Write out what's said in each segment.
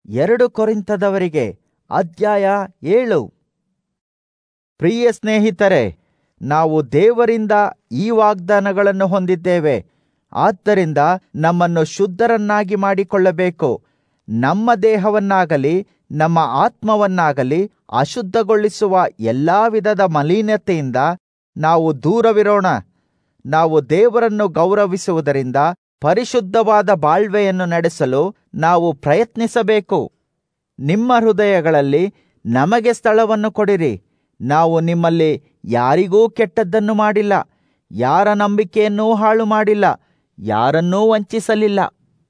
ಎರಡು ಕೊರಿಂತದವರಿಗೆ ಅಧ್ಯಾಯ ಏಳು ಪ್ರಿಯ ಸ್ನೇಹಿತರೆ ನಾವು ದೇವರಿಂದ ಈ ವಾಗ್ದಾನಗಳನ್ನು ಹೊಂದಿದ್ದೇವೆ ಆದ್ದರಿಂದ ನಮ್ಮನ್ನು ಶುದ್ಧರನ್ನಾಗಿ ಮಾಡಿಕೊಳ್ಳಬೇಕು ನಮ್ಮ ದೇಹವನ್ನಾಗಲಿ ನಮ್ಮ ಆತ್ಮವನ್ನಾಗಲಿ ಅಶುದ್ಧಗೊಳಿಸುವ ಎಲ್ಲಾ ವಿಧದ ಮಲಿನತೆಯಿಂದ ನಾವು ದೂರವಿರೋಣ ನಾವು ದೇವರನ್ನು ಗೌರವಿಸುವುದರಿಂದ ಪರಿಶುದ್ಧವಾದ ಬಾಳ್ವೆಯನ್ನು ನಡೆಸಲು ನಾವು ಪ್ರಯತ್ನಿಸಬೇಕು ನಿಮ್ಮ ಹೃದಯಗಳಲ್ಲಿ ನಮಗೆ ಸ್ಥಳವನ್ನು ಕೊಡಿರಿ ನಾವು ನಿಮ್ಮಲ್ಲಿ ಯಾರಿಗೂ ಕೆಟ್ಟದ್ದನ್ನು ಮಾಡಿಲ್ಲ ಯಾರ ನಂಬಿಕೆಯನ್ನೂ ಹಾಳು ಮಾಡಿಲ್ಲ ಯಾರನ್ನೂ ವಂಚಿಸಲಿಲ್ಲ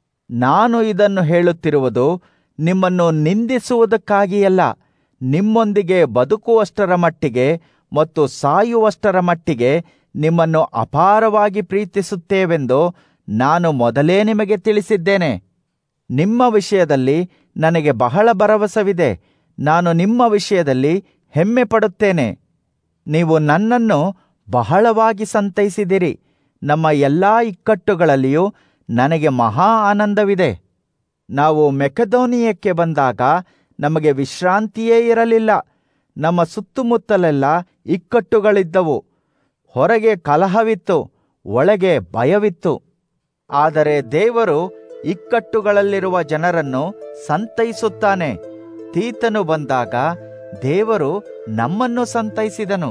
ನಾನು ಇದನ್ನು ಹೇಳುತ್ತಿರುವುದು ನಿಮ್ಮನ್ನು ನಿಂದಿಸುವುದಕ್ಕಾಗಿಯಲ್ಲ ನಿಮ್ಮೊಂದಿಗೆ ಬದುಕುವಷ್ಟರ ಮಟ್ಟಿಗೆ ಮತ್ತು ಸಾಯುವಷ್ಟರ ಮಟ್ಟಿಗೆ ನಿಮ್ಮನ್ನು ಅಪಾರವಾಗಿ ಪ್ರೀತಿಸುತ್ತೇವೆಂದು ನಾನು ಮೊದಲೇ ನಿಮಗೆ ತಿಳಿಸಿದ್ದೇನೆ ನಿಮ್ಮ ವಿಷಯದಲ್ಲಿ ನನಗೆ ಬಹಳ ಭರವಸವಿದೆ ನಾನು ನಿಮ್ಮ ವಿಷಯದಲ್ಲಿ ಹೆಮ್ಮೆ ಪಡುತ್ತೇನೆ ನೀವು ನನ್ನನ್ನು ಬಹಳವಾಗಿ ಸಂತೈಸಿದಿರಿ ನಮ್ಮ ಎಲ್ಲಾ ಇಕ್ಕಟ್ಟುಗಳಲ್ಲಿಯೂ ನನಗೆ ಮಹಾ ಆನಂದವಿದೆ ನಾವು ಮೆಕದೋನಿಯಕ್ಕೆ ಬಂದಾಗ ನಮಗೆ ವಿಶ್ರಾಂತಿಯೇ ಇರಲಿಲ್ಲ ನಮ್ಮ ಸುತ್ತಮುತ್ತಲೆಲ್ಲ ಇಕ್ಕಟ್ಟುಗಳಿದ್ದವು ಹೊರಗೆ ಕಲಹವಿತ್ತು ಒಳಗೆ ಭಯವಿತ್ತು ಆದರೆ ದೇವರು ಇಕ್ಕಟ್ಟುಗಳಲ್ಲಿರುವ ಜನರನ್ನು ಸಂತೈಸುತ್ತಾನೆ ತೀತನು ಬಂದಾಗ ದೇವರು ನಮ್ಮನ್ನು ಸಂತೈಸಿದನು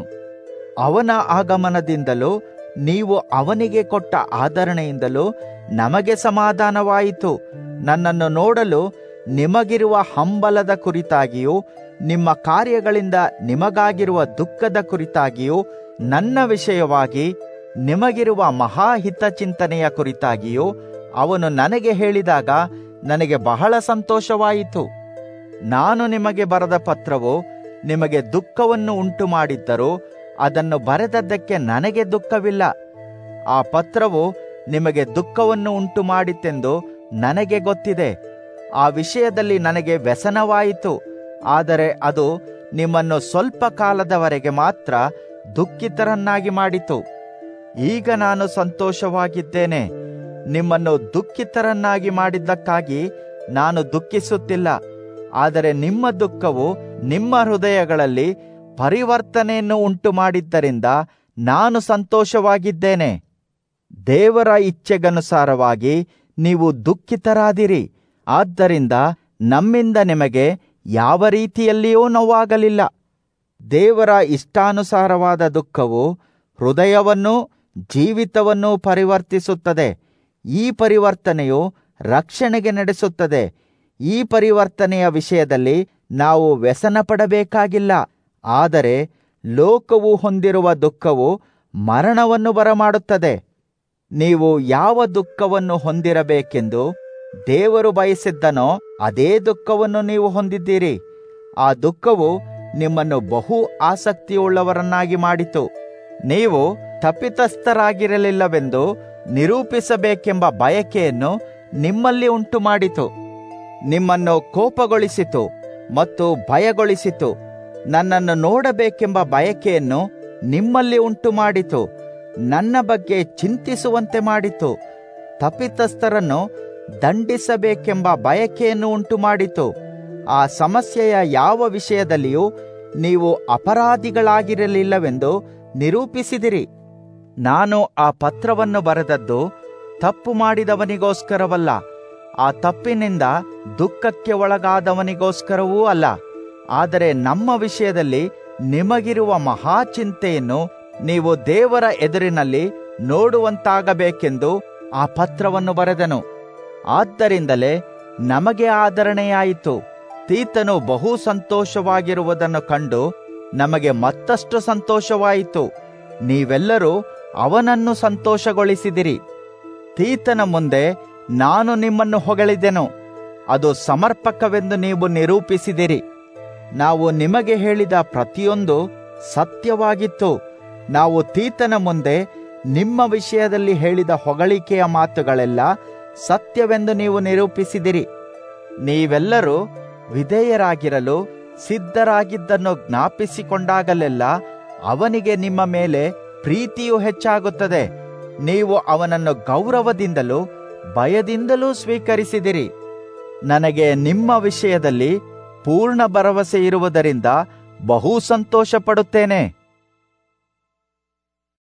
ಅವನ ಆಗಮನದಿಂದಲೂ ನೀವು ಅವನಿಗೆ ಕೊಟ್ಟ ಆದರಣೆಯಿಂದಲೂ ನಮಗೆ ಸಮಾಧಾನವಾಯಿತು ನನ್ನನ್ನು ನೋಡಲು ನಿಮಗಿರುವ ಹಂಬಲದ ಕುರಿತಾಗಿಯೂ ನಿಮ್ಮ ಕಾರ್ಯಗಳಿಂದ ನಿಮಗಾಗಿರುವ ದುಃಖದ ಕುರಿತಾಗಿಯೂ ನನ್ನ ವಿಷಯವಾಗಿ ನಿಮಗಿರುವ ಮಹಾಹಿತ ಚಿಂತನೆಯ ಕುರಿತಾಗಿಯೂ ಅವನು ನನಗೆ ಹೇಳಿದಾಗ ನನಗೆ ಬಹಳ ಸಂತೋಷವಾಯಿತು ನಾನು ನಿಮಗೆ ಬರೆದ ಪತ್ರವು ನಿಮಗೆ ದುಃಖವನ್ನು ಉಂಟು ಮಾಡಿದ್ದರೂ ಅದನ್ನು ಬರೆದದ್ದಕ್ಕೆ ನನಗೆ ದುಃಖವಿಲ್ಲ ಆ ಪತ್ರವು ನಿಮಗೆ ದುಃಖವನ್ನು ಉಂಟು ಮಾಡಿತೆಂದು ನನಗೆ ಗೊತ್ತಿದೆ ಆ ವಿಷಯದಲ್ಲಿ ನನಗೆ ವ್ಯಸನವಾಯಿತು ಆದರೆ ಅದು ನಿಮ್ಮನ್ನು ಸ್ವಲ್ಪ ಕಾಲದವರೆಗೆ ಮಾತ್ರ ದುಃಖಿತರನ್ನಾಗಿ ಮಾಡಿತು ಈಗ ನಾನು ಸಂತೋಷವಾಗಿದ್ದೇನೆ ನಿಮ್ಮನ್ನು ದುಃಖಿತರನ್ನಾಗಿ ಮಾಡಿದ್ದಕ್ಕಾಗಿ ನಾನು ದುಃಖಿಸುತ್ತಿಲ್ಲ ಆದರೆ ನಿಮ್ಮ ದುಃಖವು ನಿಮ್ಮ ಹೃದಯಗಳಲ್ಲಿ ಪರಿವರ್ತನೆಯನ್ನು ಉಂಟು ಮಾಡಿದ್ದರಿಂದ ನಾನು ಸಂತೋಷವಾಗಿದ್ದೇನೆ ದೇವರ ಇಚ್ಛೆಗನುಸಾರವಾಗಿ ನೀವು ದುಃಖಿತರಾದಿರಿ ಆದ್ದರಿಂದ ನಮ್ಮಿಂದ ನಿಮಗೆ ಯಾವ ರೀತಿಯಲ್ಲಿಯೂ ನೋವಾಗಲಿಲ್ಲ ದೇವರ ಇಷ್ಟಾನುಸಾರವಾದ ದುಃಖವು ಹೃದಯವನ್ನೂ ಜೀವಿತವನ್ನೂ ಪರಿವರ್ತಿಸುತ್ತದೆ ಈ ಪರಿವರ್ತನೆಯು ರಕ್ಷಣೆಗೆ ನಡೆಸುತ್ತದೆ ಈ ಪರಿವರ್ತನೆಯ ವಿಷಯದಲ್ಲಿ ನಾವು ವ್ಯಸನ ಪಡಬೇಕಾಗಿಲ್ಲ ಆದರೆ ಲೋಕವು ಹೊಂದಿರುವ ದುಃಖವು ಮರಣವನ್ನು ಬರಮಾಡುತ್ತದೆ ನೀವು ಯಾವ ದುಃಖವನ್ನು ಹೊಂದಿರಬೇಕೆಂದು ದೇವರು ಬಯಸಿದ್ದನೋ ಅದೇ ದುಃಖವನ್ನು ನೀವು ಹೊಂದಿದ್ದೀರಿ ಆ ದುಃಖವು ನಿಮ್ಮನ್ನು ಬಹು ಆಸಕ್ತಿಯುಳ್ಳವರನ್ನಾಗಿ ಮಾಡಿತು ನೀವು ತಪ್ಪಿತಸ್ಥರಾಗಿರಲಿಲ್ಲವೆಂದು ನಿರೂಪಿಸಬೇಕೆಂಬ ಬಯಕೆಯನ್ನು ನಿಮ್ಮಲ್ಲಿ ಉಂಟು ಮಾಡಿತು ನಿಮ್ಮನ್ನು ಕೋಪಗೊಳಿಸಿತು ಮತ್ತು ಭಯಗೊಳಿಸಿತು ನನ್ನನ್ನು ನೋಡಬೇಕೆಂಬ ಬಯಕೆಯನ್ನು ನಿಮ್ಮಲ್ಲಿ ಉಂಟು ಮಾಡಿತು ನನ್ನ ಬಗ್ಗೆ ಚಿಂತಿಸುವಂತೆ ಮಾಡಿತು ತಪ್ಪಿತಸ್ಥರನ್ನು ದಂಡಿಸಬೇಕೆಂಬ ಬಯಕೆಯನ್ನು ಉಂಟು ಮಾಡಿತು ಆ ಸಮಸ್ಯೆಯ ಯಾವ ವಿಷಯದಲ್ಲಿಯೂ ನೀವು ಅಪರಾಧಿಗಳಾಗಿರಲಿಲ್ಲವೆಂದು ನಿರೂಪಿಸಿದಿರಿ ನಾನು ಆ ಪತ್ರವನ್ನು ಬರೆದದ್ದು ತಪ್ಪು ಮಾಡಿದವನಿಗೋಸ್ಕರವಲ್ಲ ಆ ತಪ್ಪಿನಿಂದ ದುಃಖಕ್ಕೆ ಒಳಗಾದವನಿಗೋಸ್ಕರವೂ ಅಲ್ಲ ಆದರೆ ನಮ್ಮ ವಿಷಯದಲ್ಲಿ ನಿಮಗಿರುವ ಮಹಾ ಚಿಂತೆಯನ್ನು ನೀವು ದೇವರ ಎದುರಿನಲ್ಲಿ ನೋಡುವಂತಾಗಬೇಕೆಂದು ಆ ಪತ್ರವನ್ನು ಬರೆದನು ಆದ್ದರಿಂದಲೇ ನಮಗೆ ಆದರಣೆಯಾಯಿತು ತೀತನು ಬಹು ಸಂತೋಷವಾಗಿರುವುದನ್ನು ಕಂಡು ನಮಗೆ ಮತ್ತಷ್ಟು ಸಂತೋಷವಾಯಿತು ನೀವೆಲ್ಲರೂ ಅವನನ್ನು ಸಂತೋಷಗೊಳಿಸಿದಿರಿ ತೀತನ ಮುಂದೆ ನಾನು ನಿಮ್ಮನ್ನು ಹೊಗಳಿದೆನು ಅದು ಸಮರ್ಪಕವೆಂದು ನೀವು ನಿರೂಪಿಸಿದಿರಿ ನಾವು ನಿಮಗೆ ಹೇಳಿದ ಪ್ರತಿಯೊಂದು ಸತ್ಯವಾಗಿತ್ತು ನಾವು ತೀತನ ಮುಂದೆ ನಿಮ್ಮ ವಿಷಯದಲ್ಲಿ ಹೇಳಿದ ಹೊಗಳಿಕೆಯ ಮಾತುಗಳೆಲ್ಲ ಸತ್ಯವೆಂದು ನೀವು ನಿರೂಪಿಸಿದಿರಿ ನೀವೆಲ್ಲರೂ ವಿಧೇಯರಾಗಿರಲು ಸಿದ್ಧರಾಗಿದ್ದನ್ನು ಜ್ಞಾಪಿಸಿಕೊಂಡಾಗಲೆಲ್ಲ ಅವನಿಗೆ ನಿಮ್ಮ ಮೇಲೆ ಪ್ರೀತಿಯು ಹೆಚ್ಚಾಗುತ್ತದೆ ನೀವು ಅವನನ್ನು ಗೌರವದಿಂದಲೂ ಭಯದಿಂದಲೂ ಸ್ವೀಕರಿಸಿದಿರಿ ನನಗೆ ನಿಮ್ಮ ವಿಷಯದಲ್ಲಿ ಪೂರ್ಣ ಭರವಸೆ ಇರುವುದರಿಂದ ಬಹು ಸಂತೋಷ ಪಡುತ್ತೇನೆ